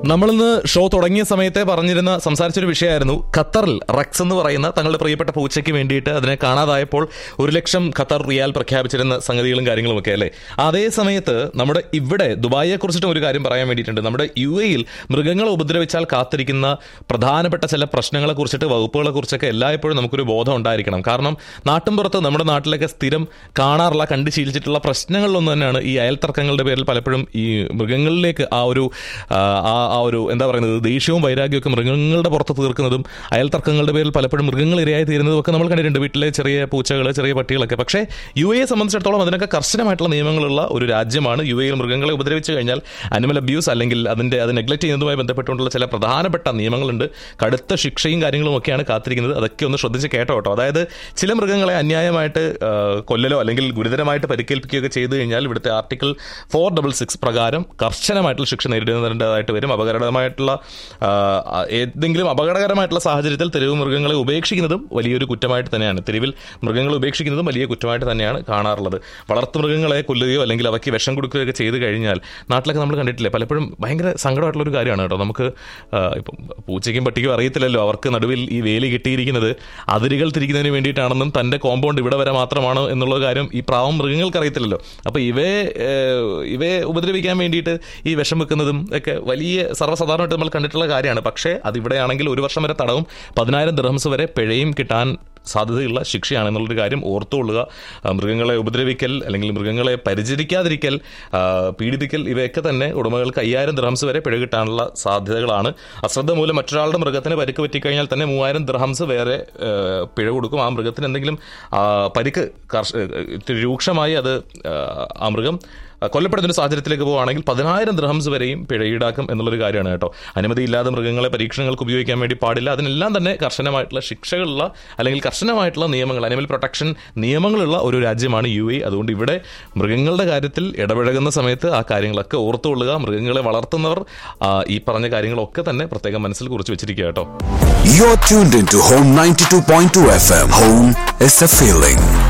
നമ്മളിന്ന് ഷോ തുടങ്ങിയ സമയത്തെ പറഞ്ഞിരുന്ന സംസാരിച്ചൊരു വിഷയമായിരുന്നു ഖത്തറിൽ റക്സ് എന്ന് പറയുന്ന തങ്ങളുടെ പ്രിയപ്പെട്ട പൂച്ചയ്ക്ക് വേണ്ടിയിട്ട് അതിനെ കാണാതായപ്പോൾ ഒരു ലക്ഷം ഖത്തർ റിയാൽ പ്രഖ്യാപിച്ചിരുന്ന സംഗതികളും കാര്യങ്ങളും ഒക്കെ അല്ലേ അതേ സമയത്ത് നമ്മുടെ ഇവിടെ ദുബായിയെ കുറിച്ചിട്ടും ഒരു കാര്യം പറയാൻ വേണ്ടിയിട്ടുണ്ട് നമ്മുടെ യു എയിൽ മൃഗങ്ങളെ ഉപദ്രവിച്ചാൽ കാത്തിരിക്കുന്ന പ്രധാനപ്പെട്ട ചില പ്രശ്നങ്ങളെ കുറിച്ചിട്ട് വകുപ്പുകളെ കുറിച്ചൊക്കെ എല്ലായ്പ്പോഴും നമുക്കൊരു ബോധം ഉണ്ടായിരിക്കണം കാരണം നാട്ടിൻപുറത്ത് നമ്മുടെ നാട്ടിലൊക്കെ സ്ഥിരം കാണാറുള്ള കണ്ടു ശീലിച്ചിട്ടുള്ള പ്രശ്നങ്ങളിലൊന്നും തന്നെയാണ് ഈ അയൽത്തർക്കങ്ങളുടെ പേരിൽ പലപ്പോഴും ഈ മൃഗങ്ങളിലേക്ക് ആ ഒരു ആ, ആ ആ ഒരു എന്താ പറയുന്നത് ദേഷ്യവും വൈരാഗ്യമൊക്കെ മൃഗങ്ങളുടെ പുറത്ത് തീർക്കുന്നതും അയൽത്തർക്കങ്ങളുടെ പേരിൽ പലപ്പോഴും മൃഗങ്ങൾ ഇരയായി തീരുന്നതും ഒക്കെ നമ്മൾ കണ്ടിട്ടുണ്ട് വീട്ടിലെ ചെറിയ പൂച്ചകൾ ചെറിയ പട്ടികളൊക്കെ പക്ഷേ യു എയെ സംബന്ധിച്ചിടത്തോളം അതിനൊക്കെ കർശനമായിട്ടുള്ള നിയമങ്ങളുള്ള ഒരു രാജ്യമാണ് യു എയിൽ മൃഗങ്ങളെ ഉപദ്രവിച്ചു കഴിഞ്ഞാൽ അനിമൽ അബ്യൂസ് അല്ലെങ്കിൽ അതിന്റെ അത് നെഗ്ലക്ട് ചെയ്യുന്നതുമായി ബന്ധപ്പെട്ടുകൊണ്ടുള്ള ചില പ്രധാനപ്പെട്ട നിയമങ്ങളുണ്ട് കടുത്ത ശിക്ഷയും കാര്യങ്ങളും ഒക്കെയാണ് കാത്തിരിക്കുന്നത് അതൊക്കെ ഒന്ന് ശ്രദ്ധിച്ച് കേട്ടോ കേട്ടോ അതായത് ചില മൃഗങ്ങളെ അന്യായമായിട്ട് ആ, കൊല്ലലോ അല്ലെങ്കിൽ ഗുരുതരമായിട്ട് പരിക്കേൽപ്പിക്കുകയൊക്കെ ചെയ്തു കഴിഞ്ഞാൽ ഇവിടുത്തെ ആർട്ടിക്കിൾ ഫോർ ഡബിൾ സിക്സ് പ്രകാരം കർശനമായിട്ടുള്ള ശിക്ഷ നേരിടേണ്ടതായിട്ട് വരും അപകടകരമായിട്ടുള്ള ആ, ഏതെങ്കിലും അപകടകരമായിട്ടുള്ള സാഹചര്യത്തിൽ തെരുവ് മൃഗങ്ങളെ ഉപേക്ഷിക്കുന്നതും വലിയൊരു കുറ്റമായിട്ട് തന്നെയാണ് തെരുവിൽ മൃഗങ്ങളെ ഉപേക്ഷിക്കുന്നതും വലിയ കുറ്റമായിട്ട് തന്നെയാണ് കാണാറുള്ളത് വളർത്തു മൃഗങ്ങളെ കൊല്ലുകയോ അല്ലെങ്കിൽ അവയ്ക്ക് വിഷം കൊടുക്കുകയൊക്കെ ചെയ്തു കഴിഞ്ഞാൽ നാട്ടിലൊക്കെ നമ്മൾ കണ്ടിട്ടില്ലേ പലപ്പോഴും ഭയങ്കര സങ്കടമായിട്ടുള്ള ഒരു കാര്യമാണ് കേട്ടോ നമുക്ക് ആ, ഇപ്പം പൂച്ചയ്ക്കും പട്ടിക്കും അറിയത്തില്ലല്ലോ അവർക്ക് നടുവിൽ ഈ വേലി കിട്ടിയിരിക്കുന്നത് അതിരുകൾ തിരിക്കുന്നതിന് വേണ്ടിയിട്ടാണെന്നും തൻ്റെ കോമ്പൗണ്ട് ഇവിടെ വരെ മാത്രമാണ് എന്നുള്ള കാര്യം ഈ പ്രാവം മൃഗങ്ങൾക്ക് അറിയത്തില്ലല്ലോ അപ്പോൾ ഇവയെ ഏഹ്, ഇവയെ ഉപദ്രവിക്കാൻ വേണ്ടിയിട്ട് ഈ വിഷം വെക്കുന്നതും ഒക്കെ വലിയ സർവ്വസാധാരണമായിട്ട് നമ്മൾ കണ്ടിട്ടുള്ള കാര്യമാണ് പക്ഷേ അതിവിടെയാണെങ്കിൽ ഒരു വർഷം വരെ തടവും പതിനായിരം ദിർഹംസ് വരെ പിഴയും കിട്ടാൻ സാധ്യതയുള്ള ശിക്ഷയാണ് എന്നുള്ളൊരു കാര്യം ഓർത്തുകൊള്ളുക ആ, മൃഗങ്ങളെ ഉപദ്രവിക്കൽ അല്ലെങ്കിൽ മൃഗങ്ങളെ പരിചരിക്കാതിരിക്കൽ ആ, പീഡിപ്പിക്കൽ ഇവയൊക്കെ തന്നെ ഉടമകൾക്ക് അയ്യായിരം ദ്രഹംസ് വരെ പിഴ കിട്ടാനുള്ള സാധ്യതകളാണ് അശ്രദ്ധ മൂലം മറ്റൊരാളുടെ മൃഗത്തിന് പരിക്ക് പറ്റിക്കഴിഞ്ഞാൽ തന്നെ മൂവായിരം ദ്രഹംസ് വേറെ ആ, പിഴ കൊടുക്കും ആ മൃഗത്തിന് എന്തെങ്കിലും ആ, പരിക്ക് കർഷ ഇത്തിരി രൂക്ഷമായി അത് ആ, ആ മൃഗം കൊല്ലപ്പെടുന്ന ഒരു സാഹചര്യത്തിലേക്ക് പോവുകയാണെങ്കിൽ പതിനായിരം ദ്രഹംസ് വരെയും പിഴ ഈടാക്കും എന്നുള്ളൊരു കാര്യമാണ് കേട്ടോ അനുമതിയില്ലാതെ മൃഗങ്ങളെ പരീക്ഷണങ്ങൾക്ക് ഉപയോഗിക്കാൻ വേണ്ടി പാടില്ല അതിനെല്ലാം തന്നെ കർശനമായിട്ടുള്ള ശിക്ഷകളുള്ള അല്ലെങ്കിൽ കർശനമായിട്ടുള്ള നിയമങ്ങൾ അനിമൽ പ്രൊട്ടക്ഷൻ നിയമങ്ങളുള്ള ഒരു രാജ്യമാണ് യു എ അതുകൊണ്ട് ഇവിടെ മൃഗങ്ങളുടെ കാര്യത്തിൽ ഇടപഴകുന്ന സമയത്ത് ആ കാര്യങ്ങളൊക്കെ ഓർത്തുകൊള്ളുക മൃഗങ്ങളെ വളർത്തുന്നവർ ആ, ഈ പറഞ്ഞ കാര്യങ്ങളൊക്കെ തന്നെ പ്രത്യേകം മനസ്സിൽ കുറിച്ച് വെച്ചിരിക്കുക കേട്ടോ You're tuned into Home 92.2 FM. Home is a feeling.